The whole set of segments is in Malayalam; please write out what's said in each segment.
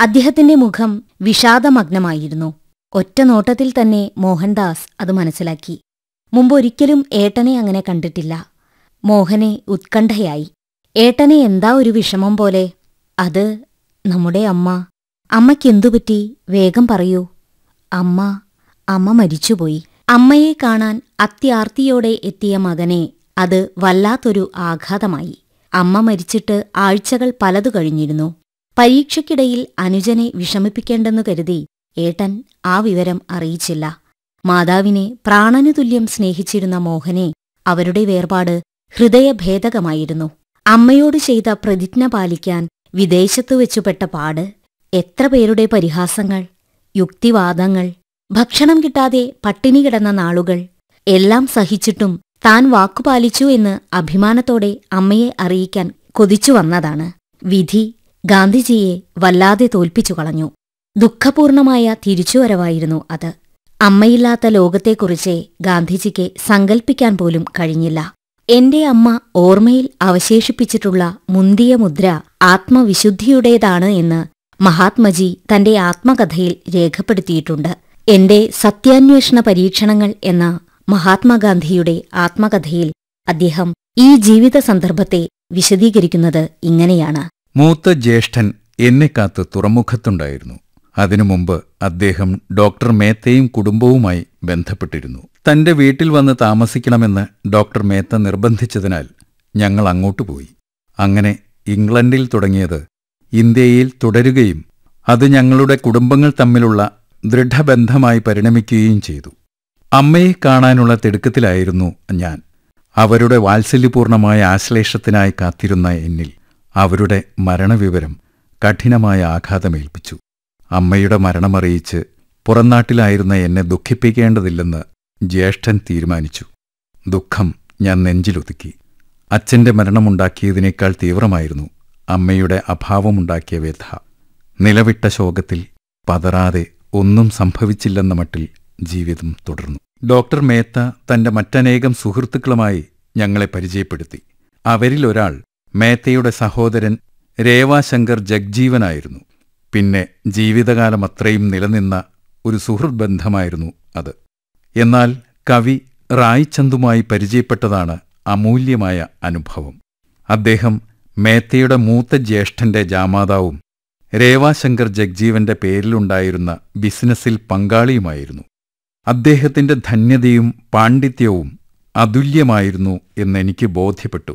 അദ്ദേഹത്തിന്റെ മുഖം വിഷാദമഗ്നമായിരുന്നു ഒറ്റ നോട്ടത്തിൽ തന്നെ മോഹൻദാസ് അത് മനസ്സിലാക്കി മുമ്പൊരിക്കലും ഏട്ടനെ അങ്ങനെ കണ്ടിട്ടില്ല മോഹനെ ഉത്കണ്ഠയായി ഏട്ടനെ എന്താ ഒരു വിഷമം പോലെ അത് നമ്മുടെ അമ്മ അമ്മയ്ക്കെന്തുപറ്റി വേഗം പറയൂ അമ്മ അമ്മ മരിച്ചുപോയി അമ്മയെ കാണാൻ അത്യാർത്തിയോടെ എത്തിയ മകനെ അത് വല്ലാത്തൊരു ആഘാതമായി അമ്മ മരിച്ചിട്ട് ആഴ്ചകൾ പലതു കഴിഞ്ഞിരുന്നു പരീക്ഷയ്ക്കിടയിൽ അനുജനെ വിഷമിപ്പിക്കേണ്ടെന്നു കരുതി ഏട്ടൻ ആ വിവരം അറിയിച്ചില്ല മാതാവിനെ പ്രാണനു തുല്യം സ്നേഹിച്ചിരുന്ന മോഹനെ അവരുടെ വേർപാട് ഹൃദയഭേദകമായിരുന്നു അമ്മയോട് ചെയ്ത പ്രതിജ്ഞ പാലിക്കാൻ വിദേശത്തു വെച്ചുപെട്ട പാട് എത്ര പേരുടെ പരിഹാസങ്ങൾ യുക്തിവാദങ്ങൾ ഭക്ഷണം കിട്ടാതെ പട്ടിണി കിടന്ന നാളുകൾ എല്ലാം സഹിച്ചിട്ടും താൻ വാക്കുപാലിച്ചു എന്ന് അഭിമാനത്തോടെ അമ്മയെ അറിയിക്കാൻ കൊതിച്ചു വന്നതാണ് വിധി ഗാന്ധിജിയെ വല്ലാതെ തോൽപ്പിച്ചു കളഞ്ഞു ദുഃഖപൂർണമായ തിരിച്ചുവരവായിരുന്നു അത് അമ്മയില്ലാത്ത ലോകത്തെക്കുറിച്ച് ഗാന്ധിജിക്ക് സങ്കൽപ്പിക്കാൻ പോലും കഴിഞ്ഞില്ല എന്റെ അമ്മ ഓർമ്മയിൽ അവശേഷിപ്പിച്ചിട്ടുള്ള മുന്തിയ മുദ്ര ആത്മവിശുദ്ധിയുടേതാണ് എന്ന് മഹാത്മജി തന്റെ ആത്മകഥയിൽ രേഖപ്പെടുത്തിയിട്ടുണ്ട് എന്റെ സത്യാന്വേഷണ പരീക്ഷണങ്ങൾ എന്ന മഹാത്മാഗാന്ധിയുടെ ആത്മകഥയിൽ അദ്ദേഹം ഈ ജീവിത സന്ദർഭത്തെ വിശദീകരിക്കുന്നത് ഇങ്ങനെയാണ് മൂത്ത ജ്യേഷ്ഠൻ എന്നെ കാത്ത് തുറമുഖത്തുണ്ടായിരുന്നു അതിനു മുമ്പ് അദ്ദേഹം ഡോക്ടർ മേത്തയും കുടുംബവുമായി ബന്ധപ്പെട്ടിരുന്നു തന്റെ വീട്ടിൽ വന്ന് താമസിക്കണമെന്ന് ഡോക്ടർ മേത്ത നിർബന്ധിച്ചതിനാൽ ഞങ്ങൾ അങ്ങോട്ട് പോയി അങ്ങനെ ഇംഗ്ലണ്ടിൽ തുടങ്ങിയത് ഇന്ത്യയിൽ തുടരുകയും അത് ഞങ്ങളുടെ കുടുംബങ്ങൾ തമ്മിലുള്ള ദൃഢബന്ധമായി പരിണമിക്കുകയും ചെയ്തു അമ്മയെ കാണാനുള്ള തിടുക്കത്തിലായിരുന്നു ഞാൻ അവരുടെ വാത്സല്യപൂർണമായ ആശ്ലേഷത്തിനായി കാത്തിരുന്ന എന്നിൽ അവരുടെ മരണവിവരം കഠിനമായ ആഘാതമേൽപ്പിച്ചു അമ്മയുടെ മരണമറിയിച്ച് പുറംനാട്ടിലായിരുന്ന എന്നെ ദുഃഖിപ്പിക്കേണ്ടതില്ലെന്ന് ജ്യേഷ്ഠൻ തീരുമാനിച്ചു ദുഃഖം ഞാൻ നെഞ്ചിലൊതുക്കി അച്ഛന്റെ മരണമുണ്ടാക്കിയതിനേക്കാൾ തീവ്രമായിരുന്നു അമ്മയുടെ അഭാവമുണ്ടാക്കിയ വ്യഥ നിലവിട്ട ശോകത്തിൽ പതറാതെ ഒന്നും സംഭവിച്ചില്ലെന്ന മട്ടിൽ ജീവിതം തുടർന്നു ഡോക്ടർ മേത്ത തന്റെ മറ്റനേകം സുഹൃത്തുക്കളുമായി ഞങ്ങളെ പരിചയപ്പെടുത്തി അവരിലൊരാൾ മേത്തയുടെ സഹോദരൻ രേവാശങ്കർ ജഗ്ജീവനായിരുന്നു പിന്നെ ജീവിതകാലം അത്രയും നിലനിന്ന ഒരു സുഹൃത് ബന്ധമായിരുന്നു അത് എന്നാൽ കവി റായ്ചന്ദുമായി പരിചയപ്പെട്ടതാണ് അമൂല്യമായ അനുഭവം അദ്ദേഹം മേത്തയുടെ മൂത്ത ജ്യേഷ്ഠന്റെ ജാമാതാവും രേവാശങ്കർ ജഗ്ജീവന്റെ പേരിലുണ്ടായിരുന്ന ബിസിനസ്സിൽ പങ്കാളിയുമായിരുന്നു അദ്ദേഹത്തിന്റെ ധന്യതയും പാണ്ഡിത്യവും അതുല്യമായിരുന്നു എന്നെനിക്ക് ബോധ്യപ്പെട്ടു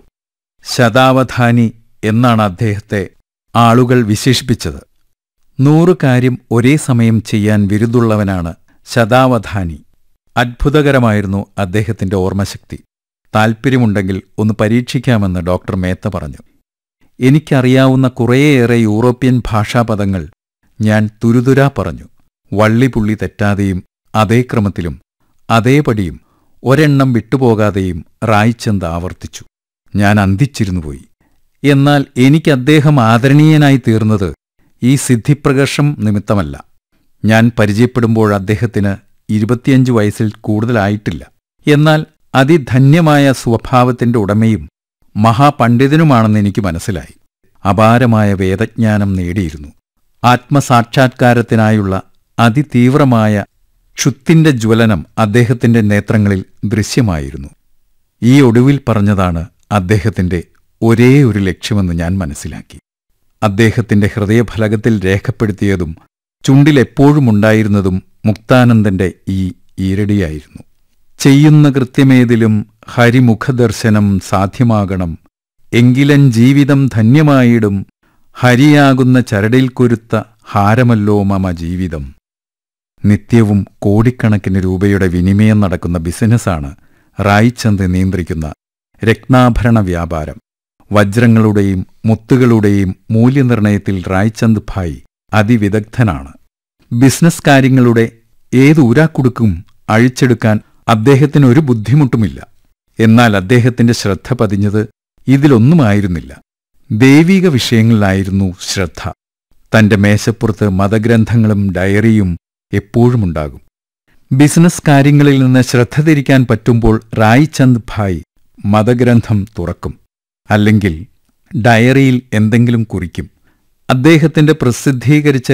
ശതാവധാനി എന്നാണ് അദ്ദേഹത്തെ ആളുകൾ വിശേഷിപ്പിച്ചത് നൂറ് കാര്യം ഒരേ സമയം ചെയ്യാൻ വിരുദുള്ളവനാണ് ശതാവധാനി അത്ഭുതകരമായിരുന്നു അദ്ദേഹത്തിന്റെ ഓർമ്മശക്തി താൽപ്പര്യമുണ്ടെങ്കിൽ ഒന്ന് പരീക്ഷിക്കാമെന്ന് ഡോക്ടർ മേത്ത പറഞ്ഞു എനിക്കറിയാവുന്ന കുറേയേറെ യൂറോപ്യൻ ഭാഷാപദങ്ങൾ ഞാൻ തുരുതുരാ പറഞ്ഞു വള്ളിപുള്ളി തെറ്റാതെയും അതേ ക്രമത്തിലും അതേപടിയും ഒരെണ്ണം വിട്ടുപോകാതെയും റായ്ചന്ദ് ആവർത്തിച്ചു ഞാൻ അന്തിച്ചിരുന്നുപോയി എന്നാൽ എനിക്ക് അദ്ദേഹം ആദരണീയനായി തീർന്നത് ഈ സിദ്ധിപ്രകർഷം നിമിത്തമല്ല ഞാൻ പരിചയപ്പെടുമ്പോൾ അദ്ദേഹത്തിന് ഇരുപത്തിയഞ്ച് വയസ്സിൽ കൂടുതലായിട്ടില്ല എന്നാൽ അതിധന്യമായ സ്വഭാവത്തിന്റെ ഉടമയും മഹാപണ്ഡിതനുമാണെന്ന് എനിക്ക് മനസ്സിലായി അപാരമായ വേദജ്ഞാനം നേടിയിരുന്നു ആത്മസാക്ഷാത്കാരത്തിനായുള്ള അതിതീവ്രമായ ക്ഷുത്തിന്റെ ജ്വലനം അദ്ദേഹത്തിന്റെ നേത്രങ്ങളിൽ ദൃശ്യമായിരുന്നു ഈ ഒടുവിൽ പറഞ്ഞതാണ് അദ്ദേഹത്തിന്റെ ഒരേ ഒരു ലക്ഷ്യമെന്ന് ഞാൻ മനസ്സിലാക്കി അദ്ദേഹത്തിന്റെ ഹൃദയഫലകത്തിൽ രേഖപ്പെടുത്തിയതും ചുണ്ടിലെപ്പോഴും ഉണ്ടായിരുന്നതും മുക്താനന്ദന്റെ ഈ ഈരടിയായിരുന്നു ചെയ്യുന്ന കൃത്യമേതിലും ഹരിമുഖദർശനം സാധ്യമാകണം എങ്കിലൻ ജീവിതം ധന്യമായിടും ഹരിയാകുന്ന ചരടിൽ കൊരുത്ത ഹാരമല്ലോ മമ ജീവിതം നിത്യവും കോടിക്കണക്കിന് രൂപയുടെ വിനിമയം നടക്കുന്ന ബിസിനസ്സാണ് റായ്ചന്ദ് നിയന്ത്രിക്കുന്ന രത്നാഭരണ വ്യാപാരം വജ്രങ്ങളുടെയും മുത്തുകളുടെയും മൂല്യനിർണയത്തിൽ റായ്ചന്ദ് ഭായ് അതിവിദഗ്ധനാണ് ബിസിനസ് കാര്യങ്ങളുടെ ഏത് ഉരാക്കുടുക്കും അഴിച്ചെടുക്കാൻ അദ്ദേഹത്തിന് ഒരു ബുദ്ധിമുട്ടുമില്ല എന്നാൽ അദ്ദേഹത്തിന്റെ ശ്രദ്ധ പതിഞ്ഞത് ഇതിലൊന്നുമായിരുന്നില്ല ദൈവിക വിഷയങ്ങളിലായിരുന്നു ശ്രദ്ധ തന്റെ മേശപ്പുറത്ത് മതഗ്രന്ഥങ്ങളും ഡയറിയും എപ്പോഴുമുണ്ടാകും ബിസിനസ് കാര്യങ്ങളിൽ നിന്ന് ശ്രദ്ധ തിരിക്കാൻ പറ്റുമ്പോൾ റായ്ചന്ദ് ഭായ് മതഗ്രന്ഥം തുറക്കും അല്ലെങ്കിൽ ഡയറിയിൽ എന്തെങ്കിലും കുറിക്കും അദ്ദേഹത്തിന്റെ പ്രസിദ്ധീകരിച്ച